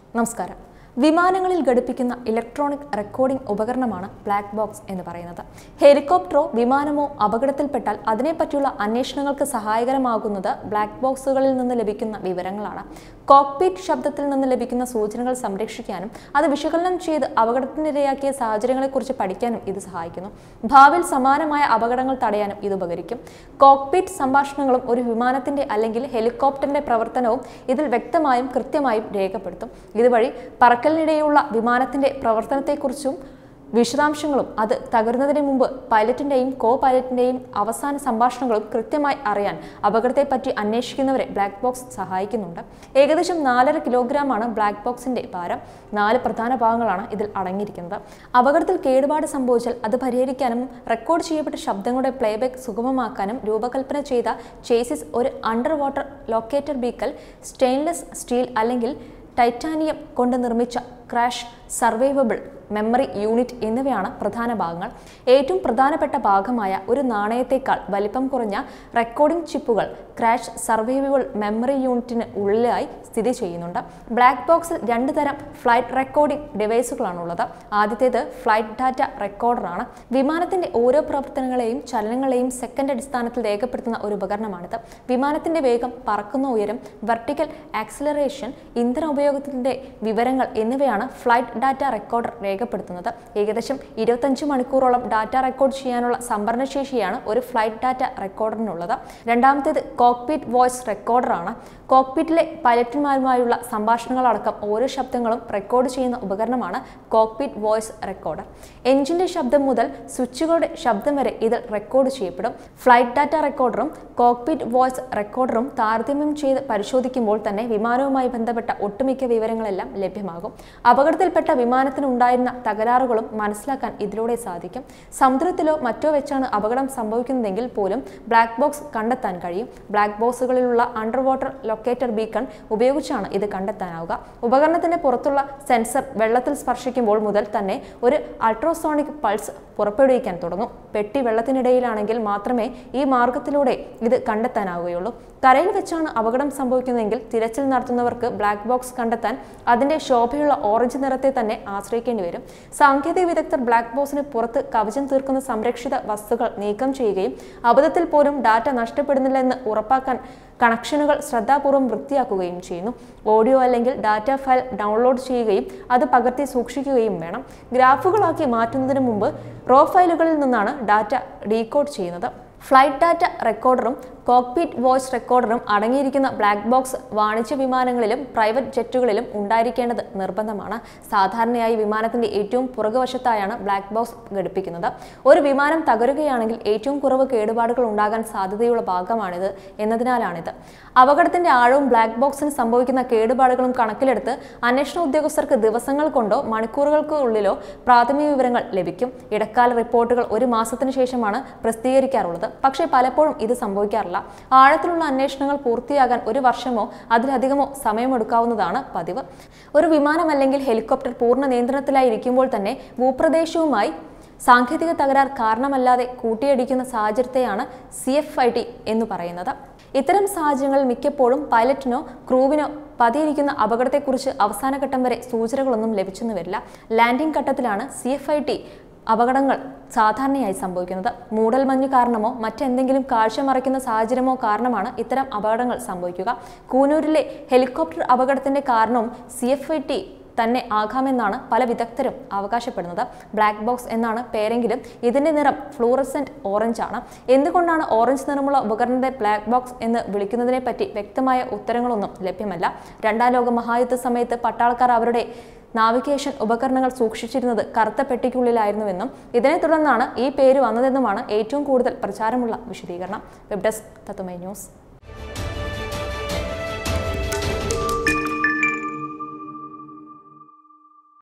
നമസ്കാരം വിമാനങ്ങളിൽ ഘടിപ്പിക്കുന്ന ഇലക്ട്രോണിക് റെക്കോർഡിംഗ് ഉപകരണമാണ് ബ്ലാക്ക് ബോക്സ് എന്ന് പറയുന്നത് ഹെലികോപ്റ്ററോ വിമാനമോ അപകടത്തിൽപ്പെട്ടാൽ അതിനെപ്പറ്റിയുള്ള അന്വേഷണങ്ങൾക്ക് സഹായകരമാകുന്നത് ബ്ലാക്ക് ബോക്സുകളിൽ നിന്ന് ലഭിക്കുന്ന വിവരങ്ങളാണ് കോക്പീറ്റ് ശബ്ദത്തിൽ നിന്ന് ലഭിക്കുന്ന സൂചനകൾ സംരക്ഷിക്കാനും അത് വിശകലനം ചെയ്ത് അപകടത്തിനിരയാക്കിയ സാഹചര്യങ്ങളെക്കുറിച്ച് പഠിക്കാനും ഇത് സഹായിക്കുന്നു ഭാവിയിൽ സമാനമായ അപകടങ്ങൾ തടയാനും ഇത് ഉപകരിക്കും കോക്പീറ്റ് സംഭാഷണങ്ങളും ഒരു വിമാനത്തിന്റെ അല്ലെങ്കിൽ ഹെലികോപ്റ്ററിന്റെ പ്രവർത്തനവും ഇതിൽ വ്യക്തമായും കൃത്യമായും രേഖപ്പെടുത്തും ഇതുവഴി പറക്കലിനിടെയുള്ള വിമാനത്തിന്റെ പ്രവർത്തനത്തെക്കുറിച്ചും വിശദാംശങ്ങളും അത് തകരുന്നതിന് മുമ്പ് പൈലറ്റിന്റെയും കോ പൈലറ്റിന്റെയും അവസാന സംഭാഷണങ്ങളും കൃത്യമായി അറിയാൻ അപകടത്തെപ്പറ്റി അന്വേഷിക്കുന്നവരെ ബ്ലാക്ക് ബോക്സ് സഹായിക്കുന്നുണ്ട് ഏകദേശം നാലര കിലോഗ്രാമാണ് ബ്ലാക്ക് ബോക്സിന്റെ ഭാരം നാല് പ്രധാന ഭാഗങ്ങളാണ് ഇതിൽ അടങ്ങിയിരിക്കുന്നത് അപകടത്തിൽ കേടുപാട് സംഭവിച്ചാൽ അത് പരിഹരിക്കാനും റെക്കോർഡ് ചെയ്യപ്പെട്ട ശബ്ദങ്ങളുടെ പ്ലേബാക്ക് സുഗമമാക്കാനും രൂപകൽപ്പന ചെയ്ത ചേസിസ് ഒരു under water locator beacon stainless steel അല്ലെങ്കിൽ ടൈറ്റാനിയം കൊണ്ട് നിർമ്മിച്ച ക്രാഷ് സർവൈവബിൾ മെമ്മറി യൂണിറ്റ് എന്നിവയാണ് പ്രധാന ഭാഗങ്ങൾ ഏറ്റവും പ്രധാനപ്പെട്ട ഭാഗമായ ഒരു നാണയത്തേക്കാൾ വലിപ്പം കുറഞ്ഞ റെക്കോർഡിംഗ് ചിപ്പുകൾ ക്രാഷ് സർവൈവബിൾ മെമ്മറി യൂണിറ്റിന് ഉള്ളിലായി സ്ഥിതി ചെയ്യുന്നുണ്ട് ബ്ലാക്ക് ബോക്സിൽ രണ്ട് തരം ഫ്ലൈറ്റ് റെക്കോർഡിംഗ് ഡിവൈസുകളാണുള്ളത് ആദ്യത്തേത് ഫ്ലൈറ്റ് ഡാറ്റ റെക്കോർഡറാണ് വിമാനത്തിന്റെ ഓരോ പ്രവർത്തനങ്ങളെയും ചലനങ്ങളെയും സെക്കൻഡ് അടിസ്ഥാനത്തിൽ രേഖപ്പെടുത്തുന്ന ഒരു ഉപകരണമാണിത് വിമാനത്തിന്റെ വേഗം പറക്കുന്ന ഉയരം വെർട്ടിക്കൽ ആക്സിലറേഷൻ ഇന്ധന ഉപയോഗത്തിന്റെ വിവരങ്ങൾ എന്നിവയാണ് ഫ്ലൈറ്റ് ഡാറ്റ റെക്കോർഡർ രേഖപ്പെടുത്തുന്നത് ഏകദേശം ഇരുപത്തഞ്ച് മണിക്കൂറോളം ഡാറ്റ റെക്കോർഡ് ചെയ്യാനുള്ള സംഭരണശേഷിയാണ് ഒരു ഫ്ലൈറ്റ് ഡാറ്റ റെക്കോർഡറിനുള്ളത് രണ്ടാമത്തേത് കോക്പീറ്റ് വോയിസ് റെക്കോർഡറാണ് കോക്പീറ്റിലെ പൈലറ്റുമാരുമായുള്ള സംഭാഷണങ്ങളടക്കം ഓരോ ശബ്ദങ്ങളും റെക്കോർഡ് ചെയ്യുന്ന ഉപകരണമാണ് കോക്പീറ്റ് വോയിസ് റെക്കോർഡർ എഞ്ചിന്റെ ശബ്ദം മുതൽ സ്വിച്ചുകളുടെ ശബ്ദം വരെ ഇതിൽ റെക്കോർഡ് ചെയ്യപ്പെടും ഫ്ലൈറ്റ് ഡാറ്റ റെക്കോർഡറും കോക്പീറ്റ് വോയിസ് റെക്കോർഡറും താരതമ്യം ചെയ്ത് പരിശോധിക്കുമ്പോൾ തന്നെ വിമാനവുമായി ബന്ധപ്പെട്ട ഒട്ടുമിക്ക വിവരങ്ങളെല്ലാം ലഭ്യമാകും അപകടത്തിൽപ്പെട്ട വിമാനത്തിന് ഉണ്ടായിരുന്ന തകരാറുകളും മനസ്സിലാക്കാൻ ഇതിലൂടെ സാധിക്കും സമുദ്രത്തിലോ മറ്റോ വെച്ചാണ് അപകടം സംഭവിക്കുന്നതെങ്കിൽ പോലും ബ്ലാക്ക് ബോക്സ് കണ്ടെത്താൻ കഴിയും ബ്ലാക്ക് ബോക്സുകളിലുള്ള അണ്ടർ വാട്ടർ ലൊക്കേറ്റർ ബീക്കൺ ഉപയോഗിച്ചാണ് ഇത് കണ്ടെത്താനാവുക ഉപകരണത്തിന്റെ പുറത്തുള്ള സെൻസർ വെള്ളത്തിൽ സ്പർശിക്കുമ്പോൾ മുതൽ തന്നെ ഒരു അൾട്രാസോണിക് പൾസ് പുറപ്പെടുവിക്കാൻ തുടങ്ങും പെട്ടി വെള്ളത്തിനിടയിലാണെങ്കിൽ മാത്രമേ ഈ മാർഗത്തിലൂടെ ഇത് കണ്ടെത്താനാവുകയുള്ളൂ കരയിൽ വെച്ചാണ് അപകടം സംഭവിക്കുന്നതെങ്കിൽ തിരച്ചിൽ നടത്തുന്നവർക്ക് ബ്ലാക്ക് ബോക്സ് കണ്ടെത്താൻ അതിന്റെ ശോഭയുള്ള ഓറഞ്ച് നിറത്തെ തന്നെ ആശ്രയിക്കേണ്ടി വരും സാങ്കേതിക വിദഗ്ധർ ബ്ലാക്ക് ബോക്സിന് പുറത്ത് കവചം തീർക്കുന്ന സംരക്ഷിത വസ്തുക്കൾ നീക്കം ചെയ്യുകയും അബദ്ധത്തിൽ പോലും ഡാറ്റ നഷ്ടപ്പെടുന്നില്ലെന്ന് ഉറപ്പാക്കാൻ കണക്ഷനുകൾ ശ്രദ്ധാപൂർവ്വം വൃത്തിയാക്കുകയും ചെയ്യുന്നു ഓഡിയോ അല്ലെങ്കിൽ ഡാറ്റ ഫയൽ ഡൗൺലോഡ് ചെയ്യുകയും അത് പകർത്തി സൂക്ഷിക്കുകയും വേണം ഗ്രാഫുകളാക്കി മാറ്റുന്നതിന് മുമ്പ് റോ ഫയലുകളിൽ നിന്നാണ് ഡാറ്റ ഡീകോഡ് ചെയ്യുന്നത് ഫ്ലൈറ്റ് ഡാറ്റ റെക്കോർഡറും കോക്പീറ്റ് വോയിസ് റെക്കോർഡറും അടങ്ങിയിരിക്കുന്ന ബ്ലാക്ക് ബോക്സ് വാണിജ്യ വിമാനങ്ങളിലും പ്രൈവറ്റ് ജെറ്റുകളിലും ഉണ്ടായിരിക്കേണ്ടത് നിർബന്ധമാണ് സാധാരണയായി വിമാനത്തിന്റെ ഏറ്റവും പുറകുവശത്തായാണ് ബ്ലാക്ക് ബോക്സ് ഘടിപ്പിക്കുന്നത് ഒരു വിമാനം തകരുകയാണെങ്കിൽ ഏറ്റവും കുറവ് കേടുപാടുകൾ ഉണ്ടാകാൻ സാധ്യതയുള്ള ഭാഗമാണിത് എന്നതിനാലാണിത് അപകടത്തിന്റെ ആഴവും ബ്ലാക്ക് ബോക്സിന് സംഭവിക്കുന്ന കേടുപാടുകളും കണക്കിലെടുത്ത് അന്വേഷണ ഉദ്യോഗസ്ഥർക്ക് ദിവസങ്ങൾ കൊണ്ടോ മണിക്കൂറുകൾക്കുള്ളിലോ പ്രാഥമിക വിവരങ്ങൾ ലഭിക്കും ഇടക്കാല റിപ്പോർട്ടുകൾ ഒരു മാസത്തിന് ശേഷമാണ് പ്രസിദ്ധീകരിക്കാറുള്ളത് പക്ഷേ പലപ്പോഴും ഇത് സംഭവിക്കാറില്ല ആഴത്തിലുള്ള അന്വേഷണങ്ങൾ പൂർത്തിയാകാൻ ഒരു വർഷമോ അതിലധികമോ സമയമെടുക്കാവുന്നതാണ് പതിവ് ഒരു വിമാനം അല്ലെങ്കിൽ ഹെലികോപ്റ്റർ പൂർണ്ണ നിയന്ത്രണത്തിലായിരിക്കുമ്പോൾ തന്നെ ഭൂപ്രദേശവുമായി സാങ്കേതിക തകരാർ കാരണമല്ലാതെ കൂട്ടിയടിക്കുന്ന സാഹചര്യത്തെയാണ് സി എഫ് ഐ ടി എന്ന് പറയുന്നത് ഇത്തരം സാഹചര്യങ്ങളിൽ മിക്കപ്പോഴും പൈലറ്റിനോ ക്രൂവിനോ പതിയിരിക്കുന്ന അപകടത്തെക്കുറിച്ച് അവസാന ഘട്ടം വരെ സൂചനകളൊന്നും ലഭിച്ചെന്ന് വരില്ല ലാൻഡിംഗ് ഘട്ടത്തിലാണ് സി എഫ് ഐ ടി അപകടങ്ങൾ സാധാരണയായി സംഭവിക്കുന്നത് മൂടൽമഞ്ഞ് കാരണമോ മറ്റെന്തെങ്കിലും കാഴ്ച മറയ്ക്കുന്ന സാഹചര്യമോ കാരണമാണ് ഇത്തരം അപകടങ്ങൾ സംഭവിക്കുക കൂനൂരിലെ ഹെലികോപ്റ്റർ അപകടത്തിന്റെ കാരണവും സി എഫ് ഐ ടി തന്നെ ആകാമെന്നാണ് പല വിദഗ്ധരും അവകാശപ്പെടുന്നത് ബ്ലാക്ക് ബോക്സ് എന്നാണ് പേരെങ്കിലും ഇതിന്റെ നിറം ഫ്ലൂറസെന്റ് ഓറഞ്ച് ആണ് എന്തുകൊണ്ടാണ് ഓറഞ്ച് നിറമുള്ള ഉപകരണത്തെ ബ്ലാക്ക് ബോക്സ് എന്ന് വിളിക്കുന്നതിനെ പറ്റി വ്യക്തമായ ഉത്തരങ്ങളൊന്നും ലഭ്യമല്ല രണ്ടാം ലോക മഹായുദ്ധ സമയത്ത് പട്ടാളക്കാർ അവരുടെ നാവിഗേഷൻ ഉപകരണങ്ങൾ സൂക്ഷിച്ചിരുന്നത് കറുത്ത പെട്ടിക്കുള്ളിലായിരുന്നുവെന്നും ഇതിനെ തുടർന്നാണ് ഈ പേര് വന്നതെന്നുമാണ് ഏറ്റവും കൂടുതൽ പ്രചാരമുള്ള വിശദീകരണം വെബ് ഡെസ്ക് തത്തുമൈ ന്യൂസ്